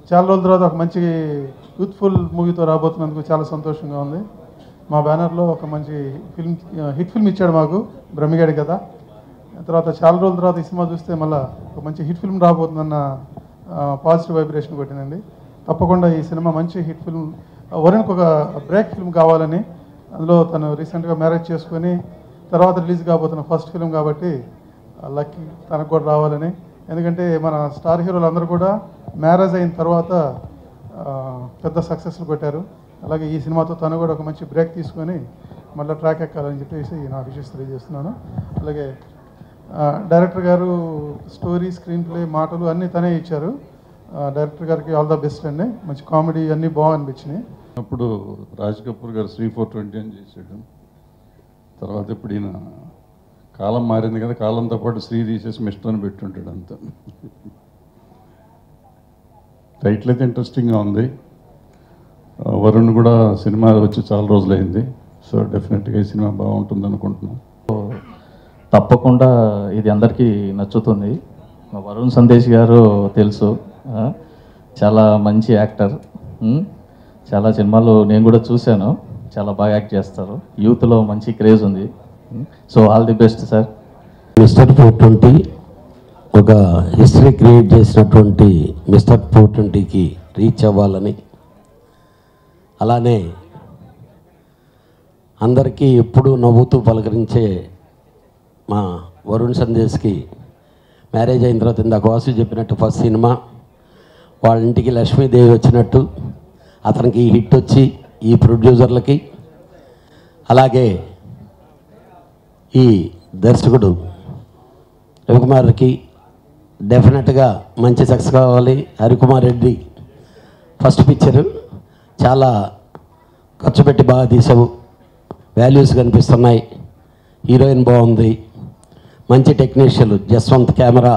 చాలా రోజుల తర్వాత ఒక మంచి యూత్ఫుల్ మూవీతో రాబోతున్నందుకు చాలా సంతోషంగా ఉంది మా బ్యానర్లో ఒక మంచి ఫిల్మ్ హిట్ ఫిల్మ్ ఇచ్చాడు మాకు బ్రహ్మిగాడి కదా తర్వాత చాలా రోజుల తర్వాత ఈ సినిమా చూస్తే మళ్ళీ ఒక మంచి హిట్ ఫిల్మ్ రాబోతుందన్న పాజిటివ్ వైబ్రేషన్ కొట్టిందండి తప్పకుండా ఈ సినిమా మంచి హిట్ ఫిల్మ్ వరుణ్కి ఒక బ్రేక్ ఫిల్మ్ కావాలని అందులో తను రీసెంట్గా మ్యారేజ్ చేసుకొని తర్వాత రిలీజ్ కాబోతున్న ఫస్ట్ ఫిల్మ్ కాబట్టి లక్కీ తనకు కూడా రావాలని ఎందుకంటే మన స్టార్ హీరోలు అందరూ కూడా మ్యారేజ్ అయిన తర్వాత ఆ, పెద్ద సక్సెస్లు కొట్టారు అలాగే ఈ సినిమాతో తను కూడా ఒక మంచి బ్రేక్ తీసుకొని మళ్ళీ ట్రాక్ ఎక్కాలని చెప్పేసి నా విషయస్ తెలియజేస్తున్నాను అలాగే ఆ, డైరెక్టర్ గారు స్టోరీ స్క్రీన్ ప్లే మాటలు అన్నీ తనే ఇచ్చారు ఆ, డైరెక్టర్ గారికి ఆల్ ద బెస్ట్ అండి మంచి కామెడీ అన్నీ బాగా అనిపించినాయి అప్పుడు రాజ్ కపూర్ గారు శ్రీ ఫోర్ ట్వంటీ అని చేశాడు తర్వాత ఇప్పుడు ఈయన కాలం మారింది కదా కాలంతో పాటు శ్రీ తీసేసి మిస్టర్ అని పెట్టుంటాడు అంత టైటిల్ అయితే ఇంట్రెస్టింగ్గా ఉంది ఆ, వరుణ్ కూడా సినిమా వచ్చి చాలా రోజులైంది సో డెఫినెట్గా ఈ సినిమా బాగుంటుంది అనుకుంటున్నాం తప్పకుండా ఇది అందరికీ నచ్చుతుంది మా వరుణ్ సందేశ్ గారు తెలుసు ఆ, చాలా మంచి యాక్టర్ ఉమ్, చాలా సినిమాలు నేను కూడా చూశాను చాలా బాగా యాక్ట్ చేస్తారు యూత్లో మంచి క్రేజ్ ఉంది so all the best sir mister four twenty ఒక హిస్టరీ క్రియేట్ చేసినటువంటి మిస్టర్ ఫోర్ ట్వంటీకి రీచ్ అవ్వాలని అలానే అందరికీ ఎప్పుడూ నవ్వుతూ పలకరించే మా వరుణ్ సందేశ్కి మ్యారేజ్ అయిన తర్వాత ఇందాక వాసు చెప్పినట్టు ఫస్ట్ సినిమా వాళ్ళ ఇంటికి లక్ష్మీదేవి వచ్చినట్టు అతనికి ఈ హిట్ వచ్చి ఈ ప్రొడ్యూసర్లకి అలాగే ఈ దర్శకుడు రవికుమార్కి డెఫినెట్గా మంచి సక్సెస్ కావాలి హరికుమార్ రెడ్డి ఫస్ట్ పిక్చరు చాలా ఖర్చు పెట్టి బాగా తీసావు వాల్యూస్ కనిపిస్తున్నాయి హీరోయిన్ బాగుంది మంచి టెక్నీషియన్లు జస్వంత్ కెమెరా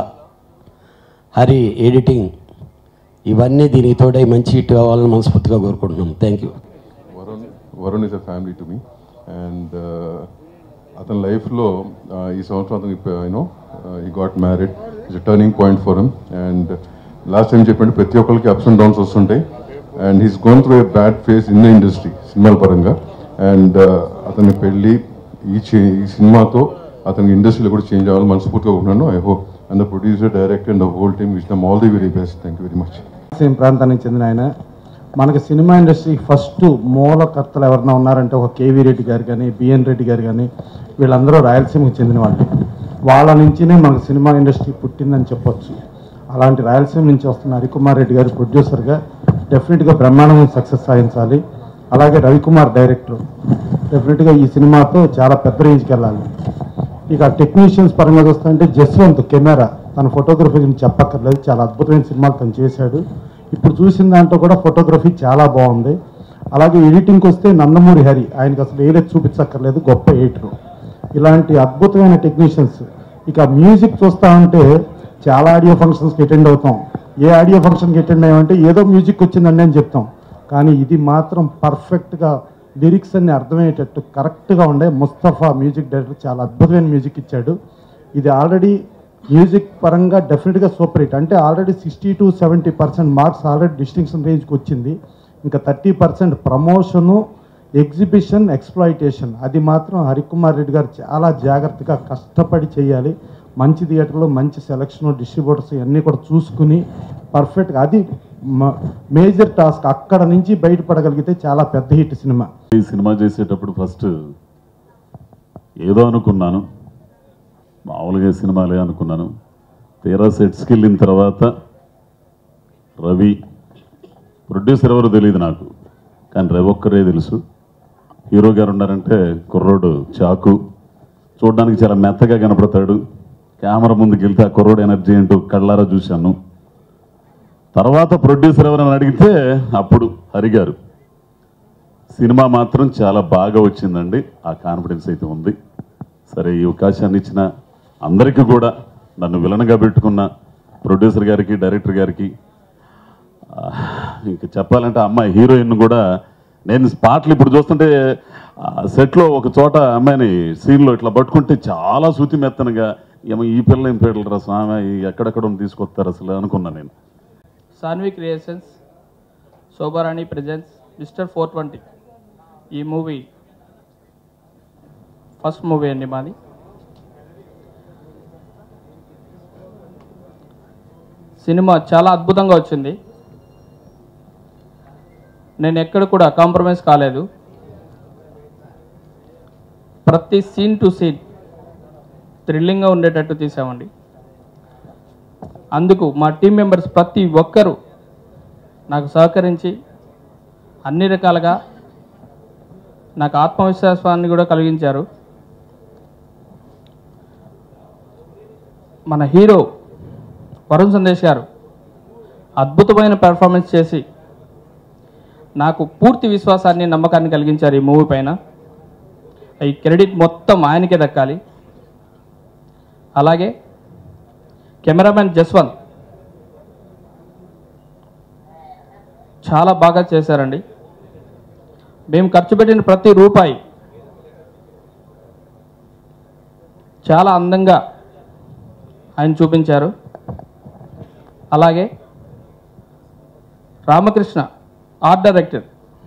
హరి ఎడిటింగ్ ఇవన్నీ దీనికి తోడై మంచి హిట్ కావాలని మనస్ఫూర్తిగా కోరుకుంటున్నాం thank you Varun Varun is a family to me and అతని లైఫ్లో ఈ సంవత్సరం అతను యూనో ఈ got married is a turning point for him and last time చెప్పండి ప్రతి ఒక్కరికి అప్స్ అండ్ డౌన్స్ వస్తుంటాయి and he's gone through a bad phase in the industry సినిమాల పరంగా అండ్ అతని పెళ్ళి ఈ చే- ఈ సినిమాతో అతనికి ఇండస్ట్రీలో కూడా చేంజ్ అవ్వాలని మనస్ఫూర్తిగా ఉన్నాను I hope and the producer director and the whole team wish them all the very best thank you very much same ప్రాంతానికి చెందిన ఆయన మనకి సినిమా ఇండస్ట్రీ ఫస్ట్ మూలకర్తలు ఎవరైనా ఉన్నారంటే ఒక కేవీ రెడ్డి గారు కానీ బిఎన్ రెడ్డి గారు కానీ వీళ్ళందరూ రాయలసీమకు చెందిన వాళ్ళు వాళ్ళ నుంచినే మనకు సినిమా ఇండస్ట్రీ పుట్టిందని చెప్పొచ్చు అలాంటి రాయలసీమ నుంచి వస్తున్న హరికుమార్ రెడ్డి గారు ప్రొడ్యూసర్గా డెఫినెట్గా బ్రహ్మాండమైన సక్సెస్ సాధించాలి అలాగే రవికుమార్ డైరెక్టర్ డెఫినెట్గా ఈ సినిమాతో చాలా పెద్ద రేంజ్కి వెళ్ళాలి ఇక టెక్నీషియన్స్ పరంగా చూస్తుంటే జస్వంత్ కెమెరా తన ఫోటోగ్రఫీ గురించి చెప్పక్కర్లేదు చాలా అద్భుతమైన సినిమాలు తను చేశాడు ఇప్పుడు చూసిన దాంట్లో కూడా ఫోటోగ్రఫీ చాలా బాగుంది అలాగే ఎడిటింగ్కి వస్తే నందమూరి హరి ఆయనకి అసలు ఏలేదు చూపించక్కర్లేదు గొప్ప ఎడిటర్ ఇలాంటి అద్భుతమైన టెక్నీషియన్స్ ఇక మ్యూజిక్ చూస్తా ఉంటే చాలా ఆడియో ఫంక్షన్స్కి అటెండ్ అవుతాం ఏ ఆడియో ఫంక్షన్కి అటెండ్ అయ్యామంటే ఏదో మ్యూజిక్ వచ్చిందండి అని చెప్తాం కానీ ఇది మాత్రం పర్ఫెక్ట్గా లిరిక్స్ అన్ని అర్థమయ్యేటట్టు కరెక్ట్గా ఉండే ముస్తఫా మ్యూజిక్ డైరెక్టర్ చాలా అద్భుతమైన మ్యూజిక్ ఇచ్చాడు ఇది ఆల్రెడీ మ్యూజిక్ పరంగా డెఫినెట్గా సూపర్ హిట్ అంటే already sixty to seventy percent marks already distinction రేంజ్కి వచ్చింది ఇంకా thirty percent promotion exhibition exploitation అది మాత్రం హరికుమార్ రెడ్డి గారు చాలా జాగ్రత్తగా కష్టపడి చేయాలి మంచి థియేటర్లో మంచి సెలక్షన్ డిస్ట్రిబ్యూటర్స్ ఇవన్నీ కూడా చూసుకుని పర్ఫెక్ట్గా అది మేజర్ టాస్క్ అక్కడ నుంచి బయటపడగలిగితే చాలా పెద్ద హిట్ సినిమా ఈ సినిమా చేసేటప్పుడు ఫస్ట్ ఏదో అనుకున్నాను మామూలుగా ఈ సినిమాలే అనుకున్నాను తీరా సెట్స్కి వెళ్ళిన తర్వాత రవి ప్రొడ్యూసర్ ఎవరో తెలియదు నాకు కానీ రవి ఒక్కరే తెలుసు హీరో గారు ఉన్నారంటే కుర్రోడు చాకు చూడడానికి చాలా మెత్తగా కనపడతాడు కెమెరా ముందుకు వెళ్తే ఆ కుర్రోడు ఎనర్జీ ఏంటో కళ్ళారా చూశాను తర్వాత ప్రొడ్యూసర్ ఎవరైనా అడిగితే అప్పుడు హరి గారు సినిమా మాత్రం చాలా బాగా వచ్చిందండి ఆ కాన్ఫిడెన్స్ అయితే ఉంది సరే ఈ అవకాశాన్ని ఇచ్చిన అందరికీ కూడా నన్ను విలన్గా పెట్టుకున్న ప్రొడ్యూసర్ గారికి డైరెక్టర్ గారికి ఆ, ఇంక చెప్పాలంటే ఆ అమ్మాయి హీరోయిన్ కూడా నేను స్పాట్లు ఇప్పుడు చూస్తుంటే ఆ సెట్లో ఒక చోట అమ్మాయిని సీన్లో ఇట్లా పట్టుకుంటే చాలా శృతి మెత్తనగా ఏమో ఈ పిల్ల ఏం పేడలరా స్వామి ఈ ఎక్కడెక్కడ తీసుకొస్తారు అసలు అనుకున్నా నేను Saanvi creations Shobharani presents mister four twenty ఈ మూవీ ఫస్ట్ మూవీ అండి మాది సినిమా చాలా అద్భుతంగా వచ్చింది నేను ఎక్కడ కూడా కాంప్రమైజ్ కాలేదు ప్రతి సీన్ టు సీన్ థ్రిల్లింగ్గా ఉండేటట్టు తీసామండి అందుకు మా టీం మెంబర్స్ ప్రతి ఒక్కరూ నాకు సహకరించి అన్ని రకాలుగా నాకు ఆత్మవిశ్వాసాన్ని కూడా కలిగించారు మన హీరో వరుణ్ సందేశ్ గారు అద్భుతమైన పెర్ఫార్మెన్స్ చేసి నాకు పూర్తి విశ్వాసాన్ని నమ్మకాన్ని కలిగించారు ఈ మూవీ పైన ఈ క్రెడిట్ మొత్తం ఆయనకే దక్కాలి అలాగే కెమెరామెన్ జస్వంత్ చాలా బాగా చేశారండి మేము ఖర్చు పెట్టిన ప్రతి రూపాయి చాలా అందంగా ఆయన చూపించారు అలాగే Ramakrishna art director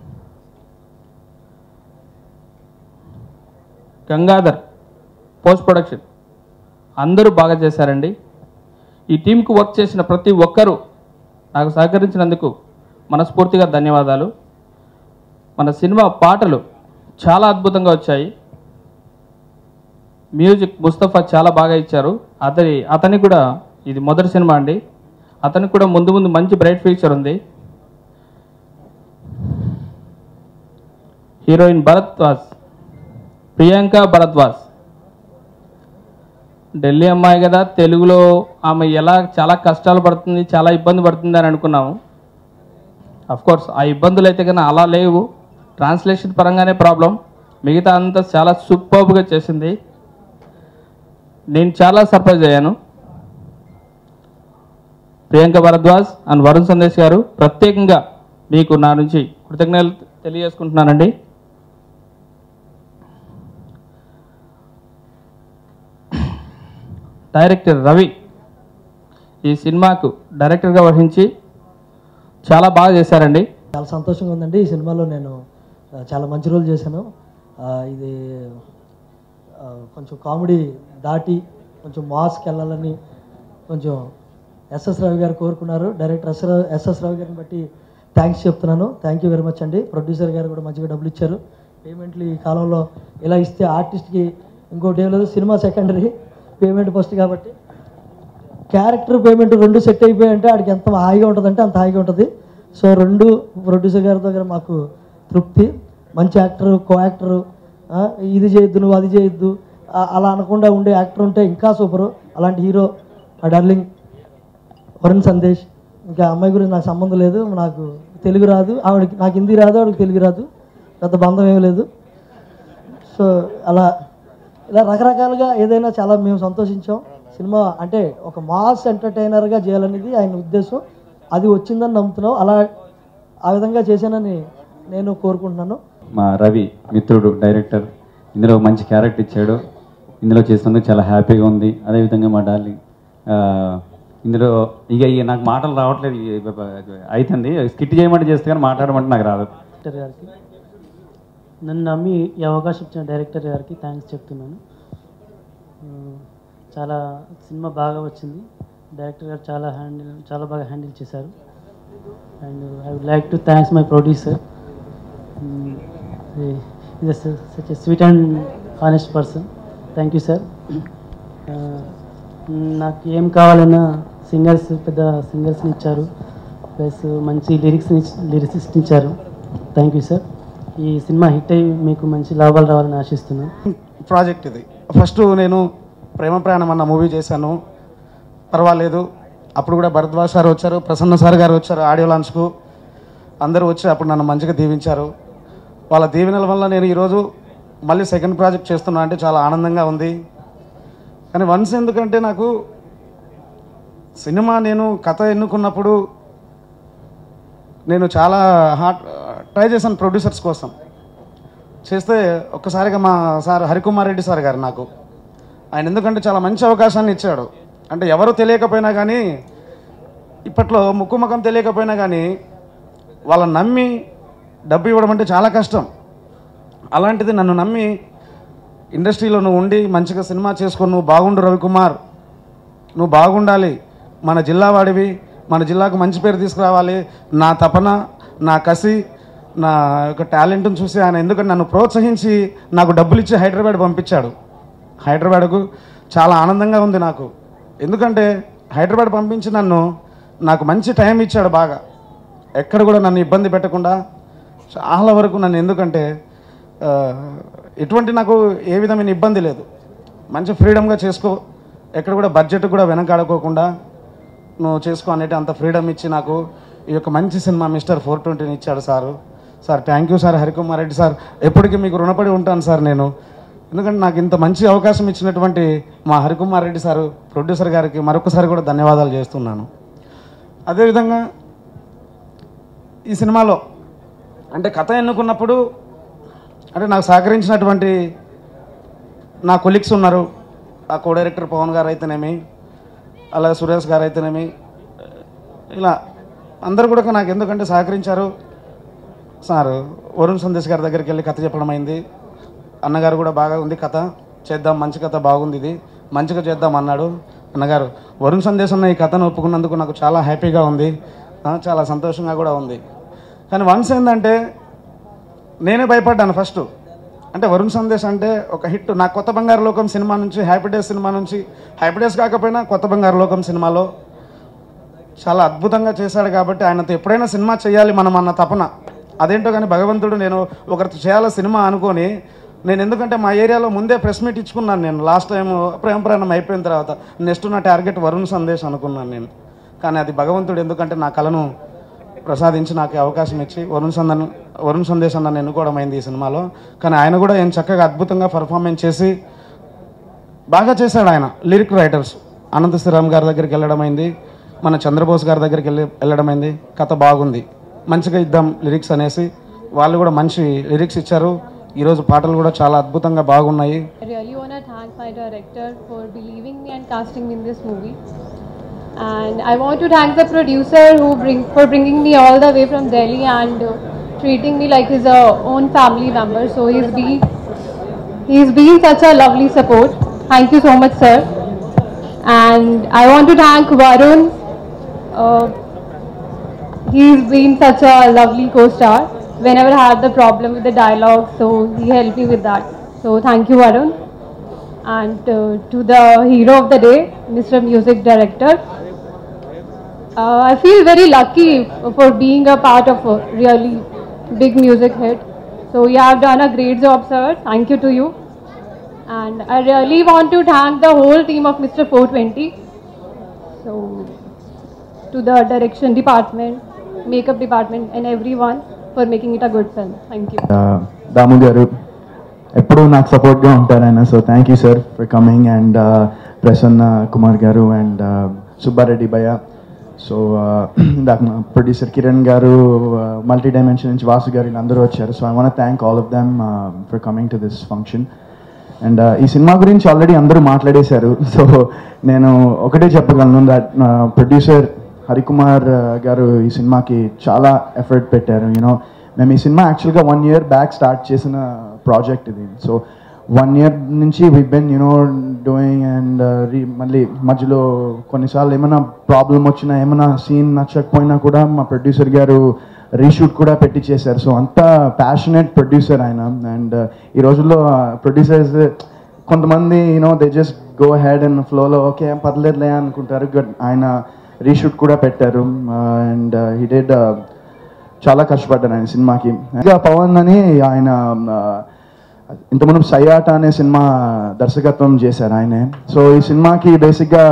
Gangadhar post production అందరూ బాగా చేశారండి ఈ టీంకు వర్క్ చేసిన ప్రతి ఒక్కరూ నాకు సహకరించినందుకు మనస్ఫూర్తిగా ధన్యవాదాలు మన సినిమా పాటలు చాలా అద్భుతంగా వచ్చాయి మ్యూజిక్ ముస్తఫా చాలా బాగా ఇచ్చారు అతని అతనికి కూడా ఇది మొదటి సినిమా అండి అతనికి కూడా ముందు ముందు మంచి బ్రైట్ ఫ్యూచర్ ఉంది హీరోయిన్ భరద్వాజ్ ప్రియాంక భరద్వాజ్ ఢిల్లీ అమ్మాయి కదా తెలుగులో ఆమె ఎలా చాలా కష్టాలు పడుతుంది చాలా ఇబ్బంది పడుతుంది అని అనుకున్నాము కోర్స్ ఆ ఇబ్బందులు అయితే కన్నా అలా లేవు ట్రాన్స్లేషన్ పరంగానే ప్రాబ్లం మిగతా అంతా చాలా సూపర్గా చేసింది నేను చాలా సర్ప్రైజ్ అయ్యాను ప్రియాంక భరద్వాజ్ అండ్ వరుణ్ సందేశ్ గారు ప్రత్యేకంగా మీకు నా నుంచి కృతజ్ఞతలు తెలియజేసుకుంటున్నానండి డైరెక్టర్ రవి ఈ సినిమాకు డైరెక్టర్గా వహించి చాలా బాగా చేశారండి చాలా సంతోషంగా ఉందండి ఈ సినిమాలో నేను ఆ, చాలా మంచి రోల్ చేశాను ఆ, ఇది ఆ, కొంచెం కామెడీ దాటి కొంచెం మాస్కి వెళ్ళాలని కొంచెం ఎస్ఎస్ రవి గారు కోరుకున్నారు డైరెక్టర్ ఎస్ ఎస్ఎస్ రవి గారిని బట్టి థ్యాంక్స్ చెప్తున్నాను థ్యాంక్ యూ వెరీ మచ్ అండి ప్రొడ్యూసర్ గారు కూడా మంచిగా డబ్బులు ఇచ్చారు పేమెంట్లు ఈ కాలంలో ఇలా ఇస్తే ఆర్టిస్ట్కి ఇంకోటి ఏం లేదు సినిమా సెకండరీ పేమెంట్ ఫస్ట్ కాబట్టి క్యారెక్టర్ పేమెంట్ రెండు సెట్ అయిపోయాయంటే ఆడికి ఎంత హాయిగా ఉంటుందంటే అంత హాయిగా ఉంటుంది సో రెండు ప్రొడ్యూసర్ గారి దగ్గర మాకు తృప్తి మంచి యాక్టర్ కో యాక్టర్ ఇది చేయొద్దు నువ్వు అది చేయొద్దు ఆ- అలా అనకుండా ఉండే యాక్టర్ ఉంటే ఇంకా సూపరు అలాంటి హీరో ఆ డార్లింగ్ వరుణ్ సందేశ్ ఇంకా అమ్మాయి గురించి నాకు సంబంధం లేదు నాకు తెలుగు రాదు ఆవిడకి నాకు హిందీ రాదు ఆవిడకి తెలుగు రాదు పెద్ద బంధం ఏమీ లేదు సో అలా ఇలా రకరకాలుగా ఏదైనా చాలా మేము సంతోషించాం సినిమా అంటే ఒక మాస్ ఎంటర్టైనర్గా చేయాలనేది ఆయన ఉద్దేశం అది వచ్చిందని నమ్ముతున్నాం అలా ఆ విధంగా చేశానని నేను కోరుకుంటున్నాను మా రవి మిత్రుడు డైరెక్టర్ ఇందులో మంచి క్యారెక్టర్ ఇచ్చాడు ఇందులో చేసినందుకు చాలా హ్యాపీగా ఉంది అదేవిధంగా మా డార్లింగ్ ఆ, ఇందులో ఇక ఇక నాకు మాటలు రావట్లేదు ఇక బ- బ- అవుతుంది స్కిట్ చేయమంటే చేస్తే కానీ మాట్లాడమంటే నాకు రాదు డైరెక్టర్ గారికి నన్ను నమ్మి ఈ అవకాశం ఇచ్చిన డైరెక్టర్ గారికి థ్యాంక్స్ చెప్తున్నాను ఆ, చాలా సినిమా బాగా వచ్చింది డైరెక్టర్ గారు చాలా హ్యాండిల్ చాలా బాగా హ్యాండిల్ చేశారు and I would like to thanks my producer ఇది such a sweet and honest person thank you sir నాకు ఏం కావాలన్నా సింగర్స్ పెద్ద సింగర్స్ని ఇచ్చారు ప్లస్ మంచి లిరిక్స్ని లిరిసిస్ట్ ఇచ్చారు థ్యాంక్ యూ సార్ ఈ సినిమా హిట్ అయ్యి మీకు మంచి లాభాలు రావాలని ఆశిస్తున్నాను ప్రాజెక్ట్ ఇది ఫస్ట్ నేను ప్రేమ ప్రయాణం అన్న మూవీ చేశాను పర్వాలేదు అప్పుడు కూడా భరద్వాజ్ సార్ వచ్చారు ప్రసన్న సార్ గారు వచ్చారు ఆడియో లాంచ్కు అందరూ వచ్చి అప్పుడు నన్ను మంచిగా దీవించారు వాళ్ళ దీవెనల వల్ల నేను ఈరోజు మళ్ళీ సెకండ్ ప్రాజెక్ట్ చేస్తున్నా అంటే చాలా ఆనందంగా ఉంది కానీ వన్స్ ఎందుకంటే నాకు సినిమా నేను కథ ఎన్నుకున్నప్పుడు నేను చాలా హార్ట్ ట్రై చేశాను ప్రొడ్యూసర్స్ కోసం చేస్తే ఒక్కసారిగా మా సార్ హరికుమార్ రెడ్డి సార్ గారు నాకు ఆయన ఎందుకంటే చాలా మంచి అవకాశాన్ని ఇచ్చాడు అంటే ఎవరు తెలియకపోయినా కానీ ఇప్పట్లో ముక్కు ముఖం తెలియకపోయినా కానీ వాళ్ళని నమ్మి డబ్బు ఇవ్వడం అంటే చాలా కష్టం అలాంటిది నన్ను నమ్మి ఇండస్ట్రీలో నువ్వు ఉండి మంచిగా సినిమా చేసుకొని నువ్వు బాగుండు రవికుమార్ నువ్వు బాగుండాలి మన జిల్లా వాడివి మన జిల్లాకు మంచి పేరు తీసుకురావాలి నా తపన నా కసి నా యొక్క టాలెంట్ని చూసి ఆయన ఎందుకంటే నన్ను ప్రోత్సహించి నాకు డబ్బులు ఇచ్చి హైదరాబాద్ పంపించాడు హైదరాబాద్కు చాలా ఆనందంగా ఉంది నాకు ఎందుకంటే హైదరాబాద్ పంపించి నన్ను నాకు మంచి టైం ఇచ్చాడు బాగా ఎక్కడ కూడా నన్ను ఇబ్బంది పెట్టకుండా చాలా వరకు నన్ను ఎందుకంటే ఆ, ఎటువంటి నాకు ఏ విధమైన ఇబ్బంది లేదు మంచి ఫ్రీడమ్గా చేసుకో ఎక్కడ కూడా బడ్జెట్ కూడా వెనకాడుకోకుండా నువ్వు చేసుకో అనేటి అంత ఫ్రీడమ్ ఇచ్చి నాకు ఈ యొక్క మంచి సినిమా మిస్టర్ ఫోర్ ట్వంటీని ఇచ్చాడు sir sir thank you sir Harikumar Reddy sir ఎప్పటికీ మీకు రుణపడి ఉంటాను సార్ నేను ఎందుకంటే నాకు ఇంత మంచి అవకాశం ఇచ్చినటువంటి మా హరికుమార్ రెడ్డి సారు ప్రొడ్యూసర్ గారికి మరొకసారి కూడా ధన్యవాదాలు చేస్తున్నాను అదేవిధంగా ఈ సినిమాలో అంటే కథ ఎన్నుకున్నప్పుడు అంటే నాకు సహకరించినటువంటి నా కొలీగ్స్ ఉన్నారు ఆ కో డైరెక్టర్ పవన్ గారు అయితేనేమి అలాగే సురేష్ గారు అయితేనేమి ఇలా అందరు కూడా నాకు ఎందుకంటే సహకరించారు సార్ వరుణ్ సందేశ్ గారి దగ్గరికి వెళ్ళి కథ చెప్పడం అయింది అన్నగారు కూడా బాగా ఉంది కథ చేద్దాం మంచి కథ బాగుంది ఇది మంచిగా చేద్దాం అన్నాడు అన్నగారు వరుణ్ సందేశ్ అన్న ఈ కథను ఒప్పుకున్నందుకు నాకు చాలా హ్యాపీగా ఉంది ఆ, చాలా సంతోషంగా కూడా ఉంది కానీ వన్స్ ఏంటంటే నేనే భయపడ్డాను ఫస్ట్ అంటే వరుణ్ సందేశ్ అంటే ఒక హిట్ నా కొత్త బంగారు లోకం సినిమా నుంచి హ్యాపీ డేస్ సినిమా నుంచి హ్యాపీ డేస్ కాకపోయినా కొత్త బంగారు లోకం సినిమాలో చాలా అద్భుతంగా చేశాడు కాబట్టి ఆయనతో ఎప్పుడైనా సినిమా చేయాలి మనం అన్న తపన అదేంటో కానీ భగవంతుడు నేను ఒకరితో చేయాలి సినిమా అనుకొని నేను ఎందుకంటే మా ఏరియాలో ముందే ప్రెస్ మీట్ ఇచ్చుకున్నాను నేను లాస్ట్ టైం ప్రేమ ప్రయాణం అయిపోయిన తర్వాత నెక్స్ట్ నా టార్గెట్ వరుణ్ సందేశ్ అనుకున్నాను నేను కానీ అది భగవంతుడు ఎందుకంటే నా కళను ప్రసాదించి నాకు ఈ అవకాశం ఇచ్చి వరుణ్ సందన్ వరుణ్ సందేశ్ నన్ను ఎన్నుకోవడం అయింది ఈ సినిమాలో కానీ ఆయన కూడా ఏం చక్కగా అద్భుతంగా పర్ఫార్మెన్స్ చేసి బాగా చేశాడు ఆయన లిరిక్ రైటర్స్ అనంత శ్రీరామ్ గారి దగ్గరికి వెళ్ళడం అయింది మన చంద్రబోస్ గారి దగ్గరికి వెళ్ళి వెళ్ళడం అయింది కథ బాగుంది మంచిగా ఇద్దాం లిరిక్స్ అనేసి వాళ్ళు కూడా మంచి లిరిక్స్ ఇచ్చారు ఈరోజు పాటలు కూడా చాలా అద్భుతంగా బాగున్నాయి I really want to thank my director for believing me and casting me in this movie. And I want to thank the producer who bring for bringing me all the way from Delhi and uh, treating me like his uh, own family member. So he's been he's been such a lovely support. Thank you so much, sir. And I want to thank Varun. Uh, he's been such a lovely co-star. Whenever I had the problem with the dialogue, so he helped me with that. So thank you, Varun. And uh, to the hero of the day, Mr. Music Director. Uh, I feel very lucky for being a part of a really big music hit. So you have done a great job, sir. Thank you to you. And I really want to thank the whole team of Mr. 420. So to the direction department, makeup department, and everyone for making it a good film. Thank you. దాము గారు ఎప్పుడూ నాకు సపోర్ట్గా ఉంటారు ఆయన so thank you sir for coming and Prasanna Kumar garu and Subbareddy భయ్య so producer Kiran గారు multi dimension నుంచి వాసు గారు వీళ్ళందరూ వచ్చారు so I want thank all of them for coming to this function and ఈ సినిమా గురించి ఆల్రెడీ అందరూ మాట్లాడేశారు సో నేను ఒకటే చెప్పగలను దట్ ప్రొడ్యూసర్ హరికుమార్ గారు ఈ సినిమాకి చాలా ఎఫర్ట్ పెట్టారు యూనో మేము ఈ సినిమా యాక్చువల్గా వన్ ఇయర్ బ్యాక్ స్టార్ట్ చేసిన ప్రాజెక్ట్ ఇది సో వన్ ఇయర్ నుంచి we been you know doing and రీ మళ్ళీ మధ్యలో కొన్నిసార్లు ఏమైనా ప్రాబ్లం వచ్చినా ఏమైనా సీన్ నచ్చకపోయినా కూడా మా ప్రొడ్యూసర్ గారు రీషూట్ కూడా పెట్టి చేశారు సో అంత ప్యాషనెట్ ప్రొడ్యూసర్ ఆయన అండ్ ఈ రోజుల్లో ప్రొడ్యూసర్స్ కొంతమంది you know they just go head and ఫ్లోలో ఓకే ఏం పర్లేదులే అనుకుంటారు బట్ ఆయన రీషూట్ కూడా పెట్టారు అండ్ హీ డెడ్ చాలా కష్టపడ్డారు ఆయన సినిమాకి ఇంకా పవన్ అని ఆయన uh, ఇంతకుముందు సయ్యాట అనే సినిమా దర్శకత్వం చేశారు ఆయనే సో ఈ సినిమాకి బేసిక్గా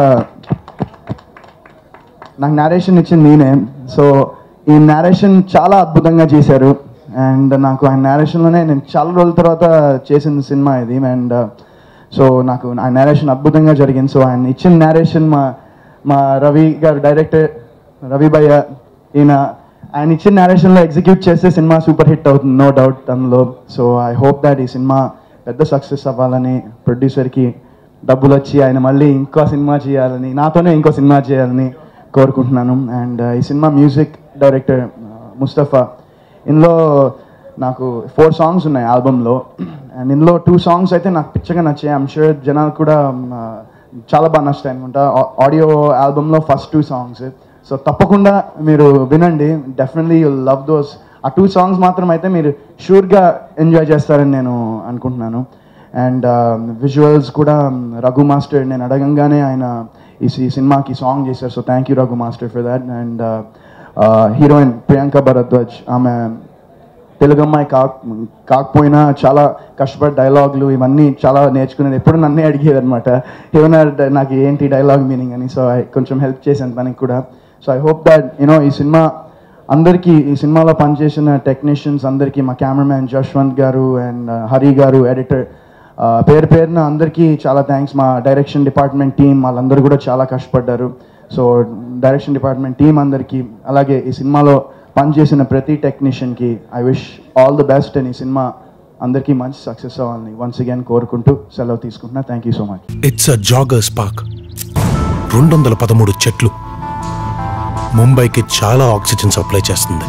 నాకు నేరేషన్ ఇచ్చింది నేనే సో ఈ నేరేషన్ చాలా అద్భుతంగా చేశారు అండ్ నాకు ఆయన నేరేషన్లోనే నేను చాలా రోజుల తర్వాత చేసిన సినిమా ఇది అండ్ సో నాకు ఆ నేరేషన్ అద్భుతంగా జరిగింది సో ఆయన ఇచ్చిన నేరేషన్ మా మా రవి గారు డైరెక్టర్ రవి భయ్య ఈయన ఆయన ఇచ్చిన నేరేషన్లో ఎగ్జిక్యూట్ చేస్తే సినిమా సూపర్ హిట్ అవుతుంది నో డౌట్ అందులో సో ఐ హోప్ దాట్ ఈ సినిమా పెద్ద సక్సెస్ అవ్వాలని ప్రొడ్యూసర్కి డబ్బులు వచ్చి ఆయన మళ్ళీ ఇంకో సినిమా చేయాలని నాతోనే ఇంకో సినిమా చేయాలని కోరుకుంటున్నాను అండ్ ఈ సినిమా మ్యూజిక్ డైరెక్టర్ ముస్తఫా ఇందులో నాకు ఫోర్ సాంగ్స్ ఉన్నాయి ఆల్బంలో అండ్ ఇందులో టూ సాంగ్స్ అయితే నాకు పిచ్చగా నచ్చాయి ఐమ్ షూర్ జనాలు కూడా ఆ, చాలా బాగా నచ్చుతాయి అనుకుంటా ఆడియో ఆల్బంలో ఫస్ట్ టూ సాంగ్స్ సో తప్పకుండా మీరు వినండి డెఫినెట్లీ యూ లవ్ దోస్ ఆ టూ సాంగ్స్ మాత్రం అయితే మీరు షూర్గా ఎంజాయ్ చేస్తారని నేను అనుకుంటున్నాను అండ్ విజువల్స్ కూడా రఘు మాస్టర్ నేను అడగంగానే ఆయన ఈ సి- సినిమాకి సాంగ్ చేశారు so thank you Raghu master for that and heroine Priyanka Bharadwaj ఆమె తెలుగు అమ్మాయి కాక కాకపోయినా చాలా కష్టపడి డైలాగులు ఇవన్నీ చాలా నేర్చుకునేది ఎప్పుడు నన్నే అడిగేది అనమాట ఏమైనా డ- నాకు ఏంటి డైలాగ్ మీనింగ్ అని సో కొంచెం హెల్ప్ చేశాను తనకి కూడా so I hope that you know ఈ సినిమా అందరికీ ఈ సినిమాలో పనిచేసిన టెక్నీషియన్స్ అందరికీ మా కెమెరామ్యాన్ జశ్వంత్ గారు అండ్ హరి గారు ఎడిటర్ పేరు పేరున అందరికీ చాలా థ్యాంక్స్ మా డైరెక్షన్ డిపార్ట్మెంట్ టీం వాళ్ళందరూ కూడా చాలా కష్టపడ్డారు సో డైరెక్షన్ డిపార్ట్మెంట్ టీం అందరికీ అలాగే ఈ సినిమాలో పనిచేసిన ప్రతి టెక్నీషియన్కి I wish all the best అని ఈ సినిమా అందరికీ మంచి సక్సెస్ అవ్వాలని వన్స్ అగైన్ కోరుకుంటూ సెలవు తీసుకుంటున్నా thank you so much it's a joggers park రెండు వందల పదమూడు చెట్లు ముంబైకి చాలా ఆక్సిజన్ సప్లై చేస్తుంది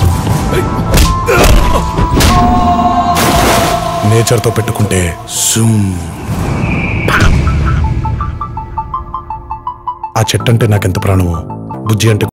నేచర్తో పెట్టుకుంటే జూమ్ ఆ చెట్టు అంటే నాకెంత ప్రాణమో బుజ్జి అంటే